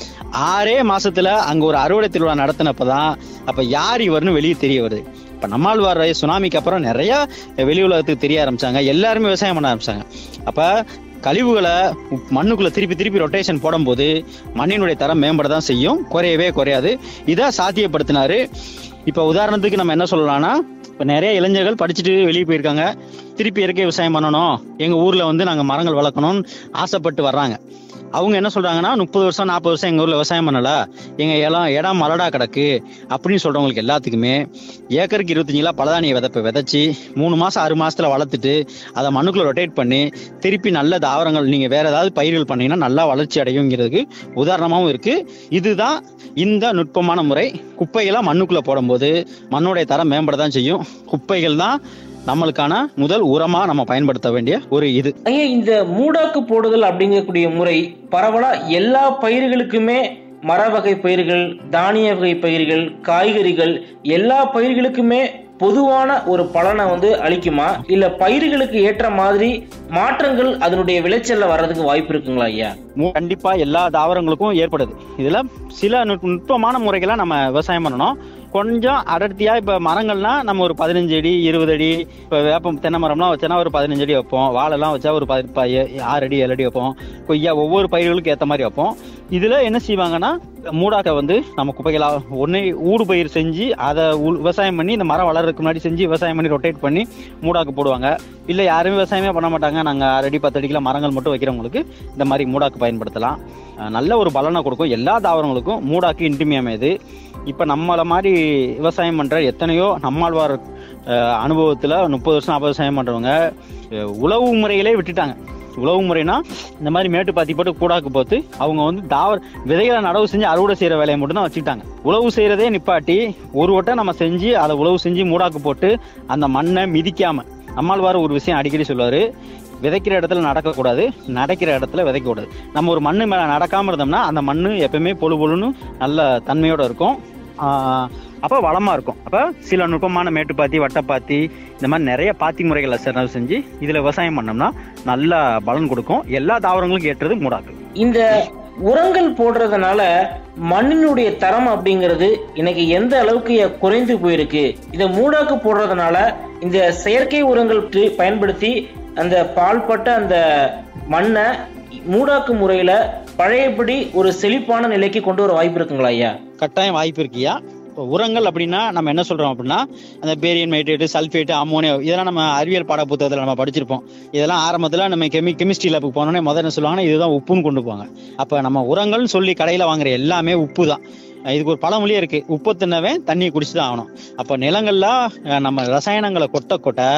ஆறே மாசத்துல அங்க ஒரு அறுவடை திருவிழா நடத்தினப்பதான் அப்ப யார் இவர்னு வெளியே தெரிய வருது இப்ப நம்மாழ்வார் சுனாமிக்கு அப்புறம் நிறைய வெளி உலகத்துக்கு தெரிய ஆரம்பிச்சாங்க எல்லாருமே விவசாயம் பண்ண ஆரம்பிச்சாங்க அப்ப கழிவுகளை உப்- மண்ணுக்குள்ள திருப்பி திருப்பி ரொட்டேஷன் போடும்போது மண்ணினுடைய தரம் மேம்பட தான் செய்யும் குறையவே குறையாது இதை சாத்தியப்படுத்தினாரு இப்ப உதாரணத்துக்கு நம்ம என்ன சொல்லலாம்னா இப்ப நிறைய இளைஞர்கள் படிச்சுட்டு வெளியே போயிருக்காங்க திருப்பி இயற்கை விவசாயம் பண்ணணும் எங்க ஊர்ல வந்து நாங்க மரங்கள் வளர்க்கணும்னு ஆசைப்பட்டு வர்றாங்க அவங்க என்ன சொல்றாங்கன்னா முப்பது வருஷம் நாற்பது வருஷம் எங்க ஊர்ல விவசாயம் பண்ணல எங்க இடம் இடம் மலடா கிடக்கு அப்படின்னு சொல்றவங்களுக்கு எல்லாத்துக்குமே ஏக்கருக்கு இருபத்தஞ்சு கிலோ பலதானிய விதைப்பை விதைச்சி மூணு மாசம் ஆறு மாசத்துல வளர்த்துட்டு அதை மண்ணுக்குள்ள ரொட்டேட் பண்ணி திருப்பி நல்ல தாவரங்கள் நீங்க வேற ஏதாவது பயிர்கள் பண்ணீங்கன்னா நல்லா வளர்ச்சி அடையுங்கிறதுக்கு உதாரணமாவும் இருக்கு இதுதான் இந்த நுட்பமான முறை குப்பைகளை மண்ணுக்குள்ள போடும்போது மண்ணுடைய தரம் மேம்பட தான் செய்யும் குப்பைகள் தான் நம்மளுக்கான முதல் உரமா நம்ம பயன்படுத்த வேண்டிய ஒரு இது ஐயா இந்த மூடாக்கு போடுதல் அப்படிங்கக்கூடிய முறை பரவலா எல்லா பயிர்களுக்குமே மர வகை பயிர்கள் தானிய வகை பயிர்கள் காய்கறிகள் எல்லா பயிர்களுக்குமே பொதுவான ஒரு பலனை வந்து அளிக்குமா இல்ல பயிர்களுக்கு ஏற்ற மாதிரி மாற்றங்கள் அதனுடைய விளைச்சல்ல வர்றதுக்கு வாய்ப்பு இருக்குங்களா ஐயா மு- கண்டிப்பா எல்லா தாவரங்களுக்கும் ஏற்படுது இதுல சில நுட்- நுட்பமான முறைகளை நம்ம விவசாயம் பண்ணணும் கொஞ்சம் அடர்த்தியா இப்ப மரங்கள்னா நம்ம ஒரு பதினஞ்சு அடி இருபது அடி இப்ப வேப்பம் தென்னை மரம்லாம் வச்சோன்னா ஒரு பதினஞ்சு அடி வைப்போம் வாழைலாம் வச்சா ஒரு பதி- ப- ஏ- ஆறு அடி ஏழு அடி வைப்போம் கொய்யா ஒவ்வொரு பயிர்களுக்கும் ஏத்த மாதிரி வைப்போம் இதுல என்ன செய்வாங்கன்னா மூடாக்க வந்து நம்ம குப்பைகளா ஒன்னே ஊடு பயிர் செஞ்சு அதை உள்- விவசாயம் பண்ணி இந்த மரம் வளர்றதுக்கு முன்னாடி செஞ்சு விவசாயம் பண்ணி ரொட்டேட் பண்ணி மூடாக்கு போடுவாங்க இல்ல யாருமே விவசாயமே பண்ண மாட்டாங்க நாங்க ஆறு அடி பத்து அடிக்குள்ள மரங்கள் மட்டும் வைக்கிறவங்களுக்கு இந்த மாதிரி மூடாக்கு பயன்படுத்தலாம் அஹ் நல்ல ஒரு பலனை கொடுக்கும் எல்லா தாவரங்களுக்கும் மூடாக்கு இன்றியமையாமது இப்ப நம்மள மாதிரி விவசாயம் பண்ற எத்தனையோ நம்மாழ்வார் அஹ், அனுபவத்துல முப்பது வருஷம் நாற்பது விவசாயம் பண்றவங்க அஹ், உழவு முறைகளே விட்டுட்டாங்க உழவு முறைனா இந்த மாதிரி மேட்டு பாத்தி போட்டு கூடாக்கு போட்டு அவங்க வந்து தாவர விதைகளை நடவு செஞ்சு அறுவடை செய்யற வேலையை மட்டும் தான் வச்சுக்கிட்டாங்க உழவு செய்யறதே நிப்பாட்டி ஒரு வட்டம் நம்ம செஞ்சு அதை உழவு செஞ்சு மூடாக்கு போட்டு அந்த மண்ணை மிதிக்காம நம்மாழ்வார் ஒரு விஷயம் அடிக்கடி சொல்லுவாரு விதைக்கிற இடத்துல நடக்கக்கூடாது நடக்கிற இடத்துல விதைக்கக்கூடாது நம்ம ஒரு மண்ணு மேல நடக்காம இருந்தோம்னா அந்த மண்ணு எப்பவுமே பொழு பொழுன்னு நல்ல தன்மையோட இருக்கும் ஆஹ் அப்ப வளமா இருக்கும் அப்ப சில நுட்பமான மேட்டுப்பாத்தி வட்டப்பாத்தி இந்த மாதிரி நிறைய பாத்தி முறைகளை செலவு செஞ்சு இதுல விவசாயம் பண்ணோம்னா நல்ல பலன் கொடுக்கும் எல்லா தாவரங்களுக்கும் ஏற்றது மூடாக்கு இந்த உரங்கள் போடுறதுனால மண்ணினுடைய தரம் அப்படிங்கிறது இன்னைக்கு எந்த அளவுக்கு குறைந்து போயிருக்கு இதை மூடாக்கு போடுறதுனால இந்த செயற்கை உரங்கள் டி- பயன்படுத்தி அந்த பால்பட்ட அந்த மண்ணை மூடாக்கு முறையில பழையபடி ஒரு செழிப்பான நிலைக்கு கொண்டு வர வாய்ப்பு இருக்குங்களா ஐயா கட்டாயம் வாய்ப்பு இருக்கியா இப்போ உரங்கள் அப்படின்னா நம்ம என்ன சொல்றோம் அப்படின்னா அந்த பேரியன் நைட்ரேட்டு சல்ஃபேட் அம்மோனியா இதெல்லாம் நம்ம அறிவியல் பாட புத்தகத்தில் நம்ம படிச்சிருப்போம் இதெல்லாம் ஆரம்பத்தில் நம்ம கெமி கெமிஸ்ட்ரி லேபுக்கு போனோடனே முதல்ல என்ன சொல்லுவாங்கன்னா இதுதான் உப்புன்னு கொண்டு போவாங்க அப்போ நம்ம உரங்கள்னு சொல்லி கடையில் வாங்குற எல்லாமே உப்பு தான் இதுக்கு ஒரு பழமொழியே இருக்கு உப்பு தின்னவன் தண்ணியை குடிச்சு தான் ஆகணும் அப்போ நிலங்கள்ல அஹ், நம்ம ரசாயனங்களை கொட்ட கொட்ட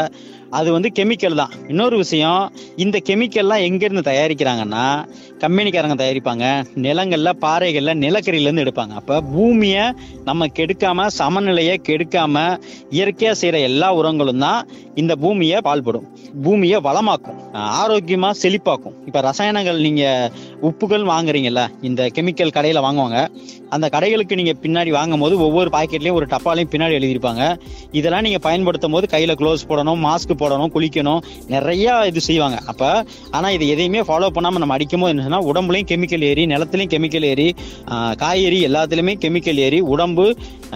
அது வந்து கெமிக்கல் தான் இன்னொரு விஷயம் இந்த கெமிக்கல்லாம் எங்கேருந்து தயாரிக்கிறாங்கன்னா கம்பெனிக்காரங்க தயாரிப்பாங்க நிலங்கள்ல பாறைகள்ல நிலக்கரியில இருந்து எடுப்பாங்க அப்ப பூமியை நம்ம கெடுக்காம சமநிலையை கெடுக்காம இயற்கையா செய்யற எல்லா உரங்களும் தான் இந்த பூமியை பால்படும் பூமியை வளமாக்கும் அஹ் ஆரோக்கியமா செழிப்பாக்கும் இப்ப ரசாயனங்கள் நீங்க உப்புகள் வாங்குறீங்கல்ல இந்த கெமிக்கல் கடையில வாங்குவாங்க அந்த கடைகளுக்கு நீங்க பின்னாடி வாங்கும் போது ஒவ்வொரு பாக்கெட்லயும் ஒரு டப்பாலையும் பின்னாடி எழுதியிருப்பாங்க இதெல்லாம் நீங்க பயன்படுத்தும் போது கையில க்ளோஸ் போடணும் மாஸ்க் போடணும் குளிக்கணும் நிறைய இது செய்வாங்க அப்ப ஆனா இது எதையுமே ஃபாலோ பண்ணாம நம்ம அடிக்கும் போது என்னன்னா உடம்புலயும் கெமிக்கல் ஏறி நிலத்துலயும் கெமிக்கல் ஏறி ஆஹ் காய்கறி எல்லாத்துலயுமே கெமிக்கல் ஏறி உடம்பு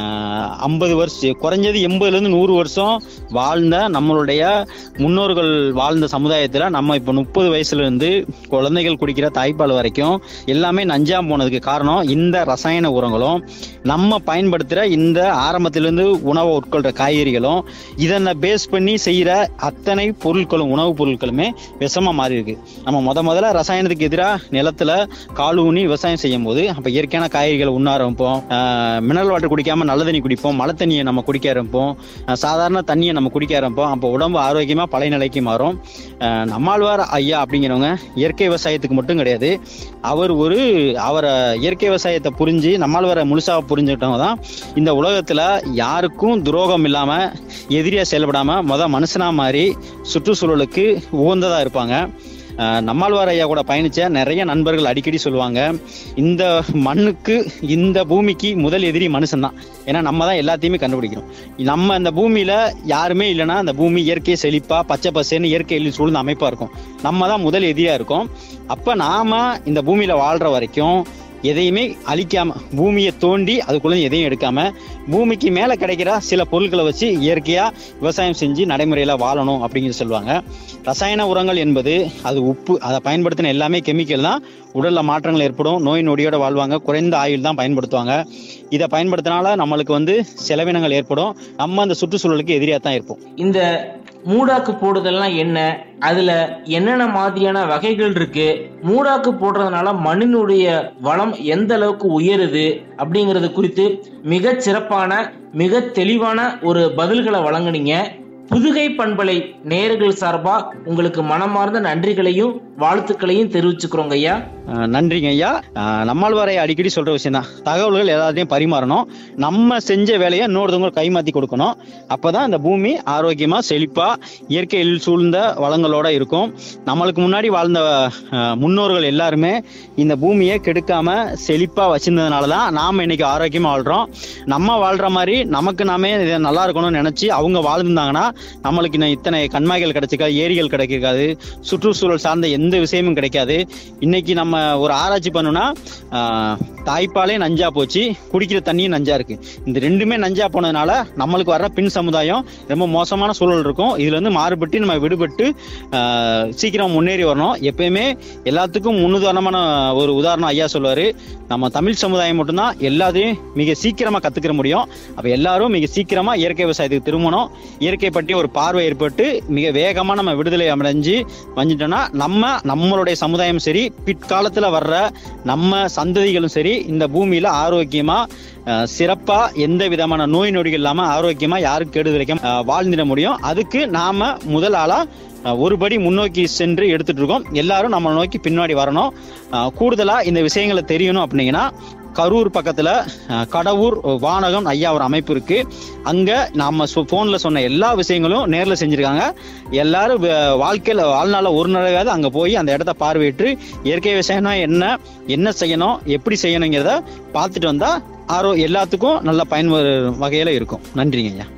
ஐம்பது வருஷம் குறைஞ்சது எண்பதுல இருந்து நூறு வருஷம் வாழ்ந்த நம்மளுடைய முன்னோர்கள் வாழ்ந்த சமுதாயத்துல நம்ம இப்ப முப்பது வயசுல இருந்து குழந்தைகள் குடிக்கிற தாய்ப்பால் வரைக்கும் எல்லாமே நஞ்சாம போனதுக்கு காரணம் இந்த ரசாயன உரங்களும் நம்ம பயன்படுத்துற இந்த ஆரம்பத்திலிருந்து உணவை உட்கொள்ற காய்கறிகளும் இதனை பேஸ் பண்ணி செய்யற அத்தனை பொருட்களும் உணவுப் பொருட்களுமே விஷமா மாறி இருக்கு நம்ம முத முதல்ல ரசாயனத்துக்கு எதிராக நிலத்துல கால் ஊனி விவசாயம் செய்யும் போது அப்ப இயற்கையான காய்கறிகளை உண்ண ஆரம்பிப்போம் மினரல் வாட்டர் குடிக்காம நல்ல தண்ணி குடிப்போம் மழை தண்ணியை நம்ம குடிக்க ஆரம்பிப்போம் ஆஹ் சாதாரண தண்ணியை நம்ம குடிக்க ஆரம்பிப்போம் அப்போ உடம்பு ஆரோக்கியமா பழைய நிலைக்கு மாறும் ஆஹ் நம்மாழ்வார் ஐயா அப்படிங்கிறவங்க இயற்கை விவசாயத்துக்கு மட்டும் கிடையாது அவர் ஒரு அவரை இயற்கை விவசாயத்தை புரிஞ்சு நம்மாழ்வாரை முழுசா புரிஞ்சுக்கிட்டவங்க தான் இந்த உலகத்துல யாருக்கும் துரோகம் இல்லாம எதிரியா செயல்படாம முத மனுஷனா மாதிரி சுற்றுச்சூழலுக்கு உகந்ததா இருப்பாங்க ஆஹ் நம்மாழ்வார் ஐயா கூட பயணிச்ச நிறைய நண்பர்கள் அடிக்கடி சொல்லுவாங்க இந்த மண்ணுக்கு இந்த பூமிக்கு முதல் எதிரி மனுஷன் தான் ஏன்னா நம்ம தான் எல்லாத்தையுமே கண்டுபிடிக்கிறோம் நம்ம இந்த பூமியில யாருமே இல்லைன்னா அந்த பூமி இயற்கை செழிப்பா பச்சை பசேன்னு இயற்கையில் சூழ்ந்த அமைப்பா இருக்கும் நம்ம தான் முதல் எதிரியா இருக்கோம் அப்ப நாம இந்த பூமியில வாழ்ற வரைக்கும் எதையுமே அழிக்காம பூமியை தோண்டி அதுக்குள்ள எதையும் எடுக்காம பூமிக்கு மேல கிடைக்கிற சில பொருட்களை வச்சு இயற்கையா விவசாயம் செஞ்சு நடைமுறையில வாழணும் அப்படிங்கிற சொல்லுவாங்க ரசாயன உரங்கள் என்பது அது உப்பு அதை பயன்படுத்தின எல்லாமே கெமிக்கல் தான் உடல்ல மாற்றங்கள் ஏற்படும் நோய் நொடியோட வாழ்வாங்க குறைந்த ஆயுள் தான் பயன்படுத்துவாங்க இதை பயன்படுத்தினால நம்மளுக்கு வந்து செலவினங்கள் ஏற்படும் நம்ம அந்த சுற்றுச்சூழலுக்கு எதிரியா தான் இருப்போம் இந்த மூடாக்கு போடுதல்லாம் என்ன அதுல என்னென்ன மாதிரியான வகைகள் இருக்கு மூடாக்கு போடுறதுனால மண்ணினுடைய வளம் எந்த அளவுக்கு உயருது அப்படிங்கறது குறித்து மிக சிறப்பான மிக தெளிவான ஒரு பதில்களை வழங்குனீங்க புதுகை பண்பலை நேயர்கள் சார்பா உங்களுக்கு மனமார்ந்த நன்றிகளையும் வாழ்த்துக்களையும் தெரிவிச்சுக்கிறோங்க ஐயா அஹ் நன்றிங்க ஐயா அஹ் நம்மாழ்வாரை அடிக்கடி சொல்ற விஷயம் தான் தகவல்கள் எல்லாத்தையும் பரிமாறணும் நம்ம செஞ்ச வேலையை இன்னொருத்தவங்க கைமாத்தி கொடுக்கணும் அப்பதான் இந்த பூமி ஆரோக்கியமா செழிப்பா இயற்கையில் சூழ்ந்த வளங்களோட இருக்கும் நம்மளுக்கு முன்னாடி வாழ்ந்த அஹ், முன்னோர்கள் எல்லாருமே இந்த பூமியை கெடுக்காம செழிப்பா வச்சிருந்ததுனால தான் நாம இன்னைக்கு ஆரோக்கியமா வாழ்றோம் நம்ம வாழ்ற மாதிரி நமக்கு நாமே இது நல்லா இருக்கணும்னு நினைச்சு அவங்க வாழ்ந்திருந்தாங்கன்னா நம்மளுக்கு இன்னும் இத்தனை கண்மாய்கள் கிடைச்சிருக்காது ஏரிகள் கிடைக்காது சுற்றுச்சூழல் சார்ந்த எந்த விஷயமும் கிடைக்காது இன்னைக்கு நம்ம ஒரு ஆராய்ச்சி பண்ணோம்னா ஆஹ், தாய்ப்பாலே நஞ்சா போச்சு குடிக்கிற தண்ணியும் நஞ்சா இருக்கு இந்த ரெண்டுமே நஞ்சா போனதுனால நம்மளுக்கு வர்ற பின் சமுதாயம் ரொம்ப மோசமான சூழல் இருக்கும் இதுல இருந்து மாறுபட்டு நம்ம விடுபட்டு ஆஹ், சீக்கிரம் முன்னேறி வரணும் எப்பயுமே எல்லாத்துக்கும் முன்னுதாரணமான ஒரு உதாரணம் ஐயா சொல்லுவாரு நம்ம தமிழ் சமுதாயம் மட்டும்தான் எல்லாத்தையும் மிக சீக்கிரமா கத்துக்கிற முடியும் அப்ப எல்லாரும் மிக சீக்கிரமா இயற்கை விவசாயத்துக்கு திரும்பணும் இயற்கை பற்றி ஒரு பார்வை ஏற்பட்டு மிக வேகமா நம்ம விடுதலை அடைஞ்சு வந்துட்டோம்னா நம்ம நம்மளுடைய சமுதாயம் சரி பிற்காலத்துல வர்ற நம்ம சந்ததிகளும் சரி இந்த பூமியில ஆரோக்கியமா அஹ், சிறப்பா எந்த விதமான நோய் நொடிகள் இல்லாம ஆரோக்கியமா யாருக்கு கெடுதல் வைக்காம அஹ், வாழ்ந்திட முடியும் அதுக்கு நாம முதல் ஆளா அஹ், ஒரு படி முன்னோக்கி சென்று எடுத்துட்டு இருக்கோம் எல்லாரும் நம்ம நோக்கி பின்னாடி வரணும் அஹ், கூடுதலா இந்த விஷயங்களை தெரியணும் அப்படிங்கன்னா கரூர் பக்கத்துல அஹ், கடவுர் வானகம் ஐயா ஒரு அமைப்பு இருக்கு அங்க நாம போன்ல சொன்ன எல்லா விஷயங்களும் நேர்ல செஞ்சிருக்காங்க எல்லாரும் வ- வாழ்க்கையில வாழ்நாள்ல ஒரு நாளாவது அங்க போய் அந்த இடத்த பார்வையிட்டு இயற்கை விவசாயம்னா என்ன என்ன செய்யணும் எப்படி செய்யணுங்கிறத பார்த்துட்டு வந்தா ஆரோ எல்லாத்துக்கும் நல்ல பயன் வகையில இருக்கும் நன்றிங்க ஐயா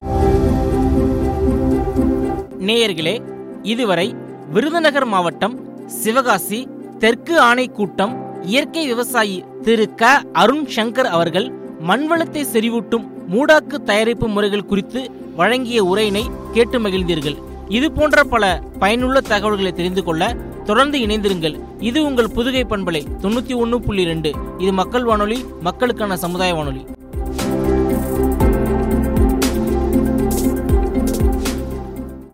நேயர்களே இதுவரை விருதுநகர் மாவட்டம் சிவகாசி தெற்கு ஆணைக்கூட்டம் இயற்கை விவசாயி திரு க அருண் சங்கர் அவர்கள் மண்வளத்தை செறிவூட்டும் மூடாக்கு தயாரிப்பு முறைகள் குறித்து வழங்கிய உரையினை கேட்டு மகிழ்ந்தீர்கள் இது போன்ற பல பயனுள்ள தகவல்களை தெரிந்து கொள்ள தொடர்ந்து இணைந்திருங்கள் இது உங்கள் புதுகை பண்பலை தொண்ணூத்தி ஒன்னு புள்ளி ரெண்டு இது மக்கள் வானொலி மக்களுக்கான சமுதாய வானொலி